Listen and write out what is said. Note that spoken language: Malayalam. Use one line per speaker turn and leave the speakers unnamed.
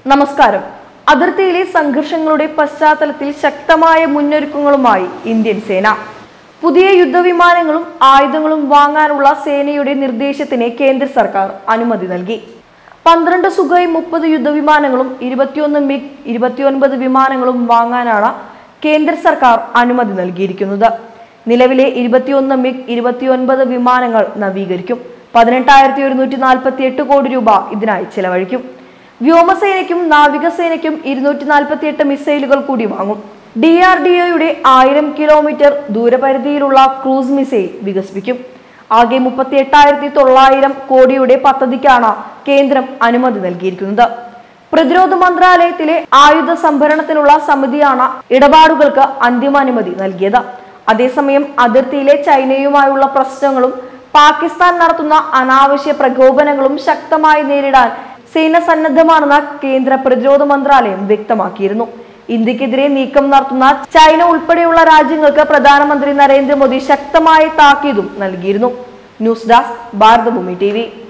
നമസ്കാരം അതിർത്തിയിലെ സംഘർഷങ്ങളുടെ പശ്ചാത്തലത്തിൽ ശക്തമായ മുന്നൊരുക്കങ്ങളുമായി ഇന്ത്യൻ സേന പുതിയ യുദ്ധവിമാനങ്ങളും ആയുധങ്ങളും വാങ്ങാനുള്ള സേനയുടെ നിർദ്ദേശത്തിന് കേന്ദ്ര സർക്കാർ അനുമതി നൽകി പന്ത്രണ്ട് സുഖായ് മുപ്പത് യുദ്ധവിമാനങ്ങളും ഇരുപത്തിയൊന്ന് മിഗ് ഇരുപത്തിയൊൻപത് വിമാനങ്ങളും വാങ്ങാനാണ് കേന്ദ്ര സർക്കാർ അനുമതി നൽകിയിരിക്കുന്നത് നിലവിലെ ഇരുപത്തിയൊന്ന് മിഗ് ഇരുപത്തിയൊൻപത് വിമാനങ്ങൾ നവീകരിക്കും പതിനെട്ടായിരത്തി ഒരുന്നൂറ്റി നാൽപ്പത്തി എട്ട് കോടി രൂപ ഇതിനായി ചെലവഴിക്കും വ്യോമസേനയ്ക്കും നാവികസേനയ്ക്കും ഇരുന്നൂറ്റി നാൽപ്പത്തി എട്ട് മിസൈലുകൾ കൂടി വാങ്ങും ഡി ആർ ഡി ഒയുടെ ആയിരം കിലോമീറ്റർ ദൂരപരിധിയിലുള്ള ക്രൂസ് മിസൈൽ വികസിപ്പിക്കും ആകെ മുപ്പത്തി എട്ടായിരത്തി തൊള്ളായിരം കോടിയുടെ പദ്ധതിക്കാണ് കേന്ദ്രം അനുമതി നൽകിയിരിക്കുന്നത് പ്രതിരോധ മന്ത്രാലയത്തിലെ ആയുധ സംഭരണത്തിനുള്ള സമിതിയാണ് ഇടപാടുകൾക്ക് അന്തിമാനുമതി നൽകിയത് അതേസമയം അതിർത്തിയിലെ ചൈനയുമായുള്ള പ്രശ്നങ്ങളും പാകിസ്ഥാൻ നടത്തുന്ന അനാവശ്യ പ്രകോപനങ്ങളും ശക്തമായി നേരിടാൻ സേന സന്നദ്ധമാണെന്ന് കേന്ദ്ര പ്രതിരോധ മന്ത്രാലയം വ്യക്തമാക്കിയിരുന്നു ഇന്ത്യക്കെതിരെ നീക്കം നടത്തുന്ന ചൈന ഉൾപ്പെടെയുള്ള രാജ്യങ്ങൾക്ക് പ്രധാനമന്ത്രി നരേന്ദ്രമോദി ശക്തമായ താക്കീതും നൽകിയിരുന്നു ന്യൂസ് ഡെസ്ക് ഭാരതഭൂമി ടി